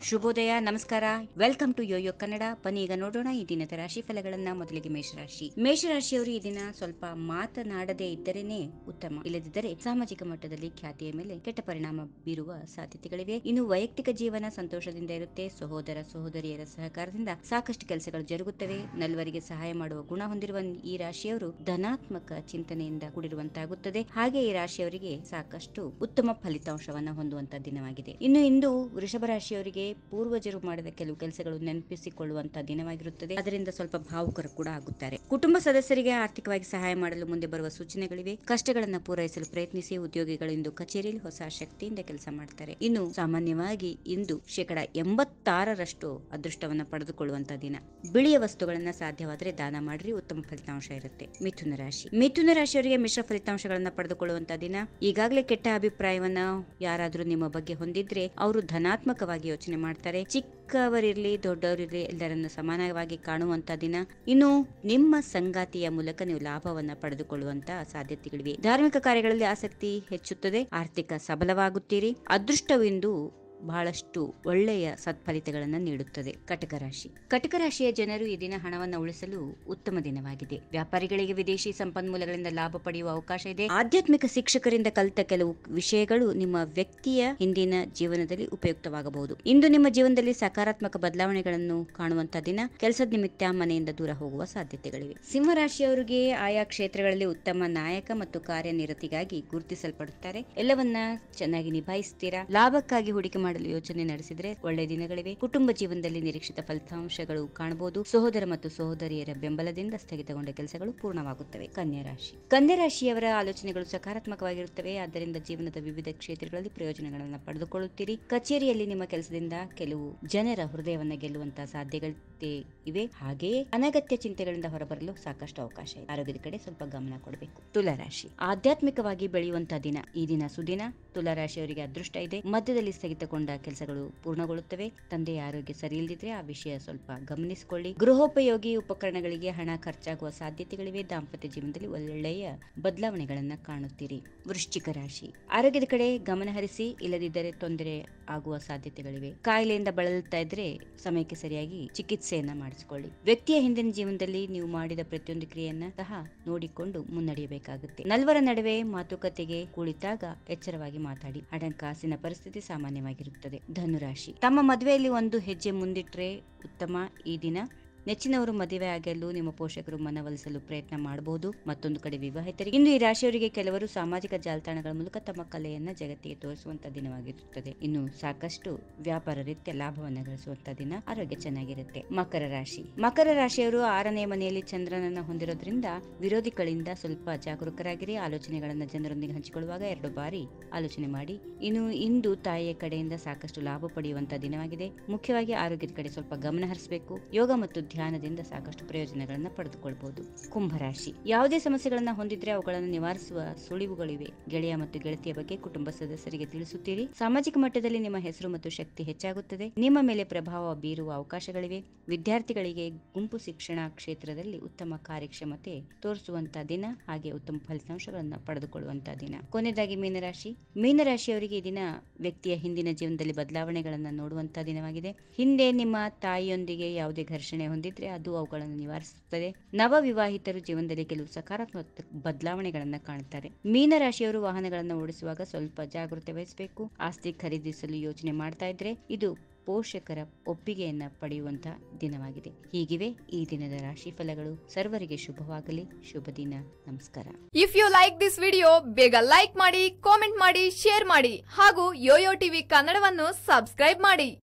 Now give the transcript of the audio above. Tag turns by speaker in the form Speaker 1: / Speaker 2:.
Speaker 1: ಶುಭೋದಯ ನಮಸ್ಕಾರ welcome to Yoyo Kannada ಬನ್ನಿ ಈಗ ನೋಡೋಣ ಈ ದಿನದ ರಾಶಿ ಫಲಗಳನ್ನ ಮೊದಲಿಗೆ ಮೇಷರಾಶಿ ಮೇಷರಾಶಿಯವರು ಈ ದಿನ ಸ್ವಲ್ಪ ಮಾತನಾಡದೇ ಇದ್ದರೇನೆ ಉತ್ತಮ ಇಲ್ಲದಿದ್ದರೆ ಸಾಮಾಜಿಕ ಮಟ್ಟದಲ್ಲಿ ಖ್ಯಾತಿಯ ಮೇಲೆ ಕೆಟ್ಟ ಪರಿಣಾಮ ಬೀರುವ ಸಾಧ್ಯತೆಗಳಿವೆ ಇನ್ನು ವೈಯಕ್ತಿಕ ಜೀವನ ಸಂತೋಷದಿಂದ ಇರುತ್ತೆ ಸಹೋದರ ಸಹೋದರಿಯರ ಸಹಕಾರದಿಂದ ಸಾಕಷ್ಟು ಕೆಲಸಗಳು ಜರುಗುತ್ತವೆ ನಲ್ವರಿಗೆ ಸಹಾಯ ಮಾಡುವ ಗುಣ ಹೊಂದಿರುವ ಈ ರಾಶಿಯವರು ಧನಾತ್ಮಕ ಚಿಂತನೆಯಿಂದ ಕೂಡಿರುವಂತಾಗುತ್ತದೆ ಹಾಗೆ ಈ ರಾಶಿಯವರಿಗೆ ಸಾಕಷ್ಟು ಉತ್ತಮ ಫಲಿತಾಂಶವನ್ನ ಹೊಂದುವಂತ ದಿನವಾಗಿದೆ ಇನ್ನು ಇಂದು ವೃಷಭ ರಾಶಿಯವರಿಗೆ ಪೂರ್ವಜರು ಮಾಡಿದ ಕೆಲವು ಕೆಲಸಗಳು ನೆನಪಿಸಿಕೊಳ್ಳುವಂತ ದಿನವಾಗಿರುತ್ತದೆ ಅದರಿಂದ ಸ್ವಲ್ಪ ಭಾವುಕರು ಕೂಡ ಆಗುತ್ತಾರೆ ಕುಟುಂಬ ಸದಸ್ಯರಿಗೆ ಆರ್ಥಿಕವಾಗಿ ಸಹಾಯ ಮಾಡಲು ಮುಂದೆ ಬರುವ ಸೂಚನೆಗಳಿವೆ ಕಷ್ಟಗಳನ್ನ ಪೂರೈಸಲು ಪ್ರಯತ್ನಿಸಿ ಉದ್ಯೋಗಿಗಳು ಇಂದು ಕಚೇರಿಯಲ್ಲಿ ಹೊಸ ಶಕ್ತಿಯಿಂದ ಕೆಲಸ ಮಾಡ್ತಾರೆ ಇನ್ನು ಸಾಮಾನ್ಯವಾಗಿ ಇಂದು ಶೇಕಡ ಎಂಬತ್ತಾರರಷ್ಟು ಅದೃಷ್ಟವನ್ನ ಪಡೆದುಕೊಳ್ಳುವಂತ ದಿನ ಬಿಳಿಯ ವಸ್ತುಗಳನ್ನ ಸಾಧ್ಯವಾದರೆ ದಾನ ಮಾಡ್ರಿ ಉತ್ತಮ ಫಲಿತಾಂಶ ಇರುತ್ತೆ ಮಿಥುನ ರಾಶಿ ಮಿಥುನ ರಾಶಿಯವರಿಗೆ ಮಿಶ್ರ ಫಲಿತಾಂಶಗಳನ್ನ ಪಡೆದುಕೊಳ್ಳುವಂತ ದಿನ ಈಗಾಗಲೇ ಕೆಟ್ಟ ಅಭಿಪ್ರಾಯವನ್ನ ಯಾರಾದ್ರೂ ನಿಮ್ಮ ಬಗ್ಗೆ ಹೊಂದಿದ್ರೆ ಅವರು ಧನಾತ್ಮಕವಾಗಿ ಯೋಚನೆ ಮಾಡ್ತಾರೆ ಚಿಕ್ಕವರಿರ್ಲಿ ದೊಡ್ಡವರಿರ್ಲಿ ಎಲ್ಲರನ್ನು ಸಮಾನವಾಗಿ ಕಾಣುವಂತ ದಿನ ಇನ್ನು ನಿಮ್ಮ ಸಂಗಾತಿಯ ಮೂಲಕ ನೀವು ಲಾಭವನ್ನ ಪಡೆದುಕೊಳ್ಳುವಂತ ಸಾಧ್ಯತೆಗಳಿವೆ ಧಾರ್ಮಿಕ ಕಾರ್ಯಗಳಲ್ಲಿ ಆಸಕ್ತಿ ಹೆಚ್ಚುತ್ತದೆ ಆರ್ಥಿಕ ಸಬಲವಾಗುತ್ತೀರಿ ಅದೃಷ್ಟವಿಂದು ಬಹಳಷ್ಟು ಒಳ್ಳೆಯ ಸತ್ಫಲಿತಗಳನ್ನು ನೀಡುತ್ತದೆ ಕಟಕ ರಾಶಿ ಕಟಕ ರಾಶಿಯ ಜನರು ಈ ದಿನ ಹಣವನ್ನು ಉಳಿಸಲು ಉತ್ತಮ ದಿನವಾಗಿದೆ ವ್ಯಾಪಾರಿಗಳಿಗೆ ವಿದೇಶಿ ಸಂಪನ್ಮೂಲಗಳಿಂದ ಲಾಭ ಪಡೆಯುವ ಅವಕಾಶ ಇದೆ ಆಧ್ಯಾತ್ಮಿಕ ಶಿಕ್ಷಕರಿಂದ ಕಲಿತ ಕೆಲವು ವಿಷಯಗಳು ನಿಮ್ಮ ವ್ಯಕ್ತಿಯ ಹಿಂದಿನ ಜೀವನದಲ್ಲಿ ಉಪಯುಕ್ತವಾಗಬಹುದು ಇಂದು ನಿಮ್ಮ ಜೀವನದಲ್ಲಿ ಸಕಾರಾತ್ಮಕ ಬದಲಾವಣೆಗಳನ್ನು ಕಾಣುವಂತ ದಿನ ಕೆಲಸದ ನಿಮಿತ್ತ ಮನೆಯಿಂದ ದೂರ ಹೋಗುವ ಸಾಧ್ಯತೆಗಳಿವೆ ಸಿಂಹರಾಶಿಯವರಿಗೆ ಆಯಾ ಕ್ಷೇತ್ರಗಳಲ್ಲಿ ಉತ್ತಮ ನಾಯಕ ಮತ್ತು ಕಾರ್ಯನಿರತಿಗಾಗಿ ಗುರುತಿಸಲ್ಪಡುತ್ತಾರೆ ಎಲ್ಲವನ್ನ ಚೆನ್ನಾಗಿ ನಿಭಾಯಿಸ್ತೀರಾ ಲಾಭಕ್ಕಾಗಿ ಹೂಡಿಕೆ ಮಾಡಲು ಯೋಚನೆ ನಡೆಸಿದ್ರೆ ಒಳ್ಳೆ ದಿನಗಳಿವೆ ಕುಟುಂಬ ಜೀವನದಲ್ಲಿ ನಿರೀಕ್ಷಿತ ಫಲಿತಾಂಶಗಳು ಕಾಣಬಹುದು ಸಹೋದರ ಮತ್ತು ಸಹೋದರಿಯರ ಬೆಂಬಲದಿಂದ ಸ್ಥಗಿತಗೊಂಡ ಕೆಲಸಗಳು ಪೂರ್ಣವಾಗುತ್ತವೆ ಕನ್ಯಾ ರಾಶಿ ಕನ್ಯಾ ರಾಶಿಯವರ ಆಲೋಚನೆಗಳು ಸಕಾರಾತ್ಮಕವಾಗಿರುತ್ತವೆ ಆದ್ದರಿಂದ ಜೀವನದ ವಿವಿಧ ಕ್ಷೇತ್ರಗಳಲ್ಲಿ ಪ್ರಯೋಜನಗಳನ್ನು ಪಡೆದುಕೊಳ್ಳುತ್ತೀರಿ ಕಚೇರಿಯಲ್ಲಿ ನಿಮ್ಮ ಕೆಲಸದಿಂದ ಕೆಲವು ಜನರ ಹೃದಯವನ್ನ ಗೆಲ್ಲುವಂತಹ ಸಾಧ್ಯತೆ ಇವೆ ಹಾಗೆಯೇ ಅನಗತ್ಯ ಚಿಂತೆಗಳಿಂದ ಹೊರಬರಲು ಸಾಕಷ್ಟು ಅವಕಾಶ ಇದೆ ಆರೋಗ್ಯದ ಕಡೆ ಸ್ವಲ್ಪ ಗಮನ ಕೊಡಬೇಕು ತುಲಾ ರಾಶಿ ಆಧ್ಯಾತ್ಮಿಕವಾಗಿ ಬೆಳೆಯುವಂತಹ ದಿನ ಈ ದಿನ ಸುದಿನ ತುಲಾ ರಾಶಿಯವರಿಗೆ ಅದೃಷ್ಟ ಇದೆ ಮಧ್ಯದಲ್ಲಿ ಸ್ಥಗಿತಗೊಂಡ ಕೆಲಸಗಳು ಪೂರ್ಣಗೊಳ್ಳುತ್ತವೆ ತಂದೆಯ ಆರೋಗ್ಯ ಸರಿ ಇಲ್ಲದಿದ್ರೆ ಆ ವಿಷಯ ಸ್ವಲ್ಪ ಗಮನಿಸಿಕೊಳ್ಳಿ ಗೃಹೋಪಯೋಗಿ ಉಪಕರಣಗಳಿಗೆ ಹಣ ಖರ್ಚಾಗುವ ಸಾಧ್ಯತೆಗಳಿವೆ ದಾಂಪತ್ಯ ಜೀವನದಲ್ಲಿ ಒಳ್ಳೆಯ ಬದಲಾವಣೆಗಳನ್ನ ಕಾಣುತ್ತೀರಿ ವೃಶ್ಚಿಕ ರಾಶಿ ಆರೋಗ್ಯದ ಕಡೆ ಗಮನ ಹರಿಸಿ ಇಲ್ಲದಿದ್ದರೆ ತೊಂದರೆ ಆಗುವ ಸಾಧ್ಯತೆಗಳಿವೆ ಕಾಯಿಲೆಯಿಂದ ಬಳಲುತ್ತಾ ಇದ್ರೆ ಸಮಯಕ್ಕೆ ಸರಿಯಾಗಿ ಚಿಕಿತ್ಸೆಯನ್ನ ಮಾಡಿಸಿಕೊಳ್ಳಿ ವ್ಯಕ್ತಿಯ ಹಿಂದಿನ ಜೀವನದಲ್ಲಿ ನೀವು ಮಾಡಿದ ಪ್ರತಿಯೊಂದು ಕ್ರಿಯೆಯನ್ನ ಸಹ ನೋಡಿಕೊಂಡು ಮುನ್ನಡೆಯಬೇಕಾಗುತ್ತೆ ನಲ್ವರ ನಡುವೆ ಮಾತುಕತೆಗೆ ಕುಳಿತಾಗ ಎಚ್ಚರವಾಗಿ ಮಾತಾಡಿ ಹಣಕಾಸಿನ ಪರಿಸ್ಥಿತಿ ಸಾಮಾನ್ಯವಾಗಿರುತ್ತದೆ ಧನುರಾಶಿ ತಮ್ಮ ಮದುವೆಯಲ್ಲಿ ಒಂದು ಹೆಜ್ಜೆ ಮುಂದಿಟ್ರೆ ಉತ್ತಮ ಈ ದಿನ ನೆಚ್ಚಿನವರು ಮದುವೆ ಆಗಲು ನಿಮ್ಮ ಪೋಷಕರು ಮನವೊಲಿಸಲು ಪ್ರಯತ್ನ ಮಾಡಬಹುದು ಮತ್ತೊಂದು ಕಡೆ ವಿವಾಹಿತರಿಗೆ ಇನ್ನು ಈ ರಾಶಿಯವರಿಗೆ ಕೆಲವರು ಸಾಮಾಜಿಕ ಜಾಲತಾಣಗಳ ಮೂಲಕ ತಮ್ಮ ಕಲೆಯನ್ನ ಜಗತ್ತಿಗೆ ತೋರಿಸುವಂತ ದಿನವಾಗಿರುತ್ತದೆ ಇನ್ನು ಸಾಕಷ್ಟು ವ್ಯಾಪಾರ ರೀತಿಯ ಲಾಭವನ್ನ ಗಳಿಸುವಂತ ದಿನ ಆರೋಗ್ಯ ಚೆನ್ನಾಗಿರುತ್ತೆ ಮಕರ ರಾಶಿ ಮಕರ ರಾಶಿಯವರು ಆರನೇ ಮನೆಯಲ್ಲಿ ಚಂದ್ರನನ್ನ ಹೊಂದಿರೋದ್ರಿಂದ ವಿರೋಧಿಗಳಿಂದ ಸ್ವಲ್ಪ ಜಾಗರೂಕರಾಗಿರಿ ಆಲೋಚನೆಗಳನ್ನ ಜನರೊಂದಿಗೆ ಹಂಚಿಕೊಳ್ಳುವಾಗ ಎರಡು ಬಾರಿ ಆಲೋಚನೆ ಮಾಡಿ ಇನ್ನು ಇಂದು ತಾಯಿಯ ಕಡೆಯಿಂದ ಸಾಕಷ್ಟು ಲಾಭ ಪಡೆಯುವಂತ ದಿನವಾಗಿದೆ ಮುಖ್ಯವಾಗಿ ಆರೋಗ್ಯದ ಕಡೆ ಸ್ವಲ್ಪ ಗಮನ ಹರಿಸಬೇಕು ಯೋಗ ಮತ್ತು ಧ್ಯಾನದಿಂದ ಸಾಕಷ್ಟು ಪ್ರಯೋಜನಗಳನ್ನ ಪಡೆದುಕೊಳ್ಳಬಹುದು ಕುಂಭರಾಶಿ ಯಾವುದೇ ಸಮಸ್ಯೆಗಳನ್ನ ಹೊಂದಿದ್ರೆ ಅವುಗಳನ್ನು ನಿವಾರಿಸುವ ಸುಳಿವುಗಳಿವೆ ಗೆಳೆಯ ಮತ್ತು ಗೆಳತಿಯ ಬಗ್ಗೆ ಕುಟುಂಬ ಸದಸ್ಯರಿಗೆ ತಿಳಿಸುತ್ತೀರಿ ಸಾಮಾಜಿಕ ಮಟ್ಟದಲ್ಲಿ ನಿಮ್ಮ ಹೆಸರು ಮತ್ತು ಶಕ್ತಿ ಹೆಚ್ಚಾಗುತ್ತದೆ ನಿಮ್ಮ ಮೇಲೆ ಪ್ರಭಾವ ಬೀರುವ ಅವಕಾಶಗಳಿವೆ ವಿದ್ಯಾರ್ಥಿಗಳಿಗೆ ಗುಂಪು ಶಿಕ್ಷಣ ಕ್ಷೇತ್ರದಲ್ಲಿ ಉತ್ತಮ ಕಾರ್ಯಕ್ಷಮತೆ ತೋರಿಸುವಂತ ದಿನ ಹಾಗೆ ಉತ್ತಮ ಫಲಿತಾಂಶಗಳನ್ನ ಪಡೆದುಕೊಳ್ಳುವಂತ ದಿನ ಕೊನೆಯದಾಗಿ ಮೀನರಾಶಿ ಮೀನರಾಶಿಯವರಿಗೆ ಈ ದಿನ ವ್ಯಕ್ತಿಯ ಹಿಂದಿನ ಜೀವನದಲ್ಲಿ ಬದಲಾವಣೆಗಳನ್ನ ನೋಡುವಂತ ದಿನವಾಗಿದೆ ಹಿಂದೆ ನಿಮ್ಮ ತಾಯಿಯೊಂದಿಗೆ ಯಾವುದೇ ಘರ್ಷಣೆ ಹೊಂದಿದ್ರೆ ಅದು ಅವುಗಳನ್ನು ನಿವಾರಿಸುತ್ತದೆ ನವ ವಿವಾಹಿತರು ಜೀವನದಲ್ಲಿ ಕೆಲವು ಸಕಾರಾತ್ಮಕ ಬದಲಾವಣೆಗಳನ್ನ ಕಾಣುತ್ತಾರೆ ಮೀನರಾಶಿಯವರು ವಾಹನಗಳನ್ನು ಓಡಿಸುವಾಗ ಸ್ವಲ್ಪ ಜಾಗೃತೆ ವಹಿಸಬೇಕು ಆಸ್ತಿ ಖರೀದಿಸಲು ಯೋಚನೆ ಮಾಡ್ತಾ ಇದ್ರೆ ಇದು ಪೋಷಕರ ಒಪ್ಪಿಗೆಯನ್ನ ಪಡೆಯುವಂತಹ ದಿನವಾಗಿದೆ ಹೀಗಿವೆ ಈ ದಿನದ ರಾಶಿ ಫಲಗಳು ಸರ್ವರಿಗೆ ಶುಭವಾಗಲಿ ಶುಭ ದಿನ ನಮಸ್ಕಾರ
Speaker 2: if you like this video ಬೇಗ ಲೈಕ್ ಮಾಡಿ ಕಾಮೆಂಟ್ ಮಾಡಿ ಶೇರ್ ಮಾಡಿ ಹಾಗೂ ಯೋಯೋ ಟಿವಿ ಕನ್ನಡವನ್ನು ಸಬ್ಸ್ಕ್ರೈಬ್ ಮಾಡಿ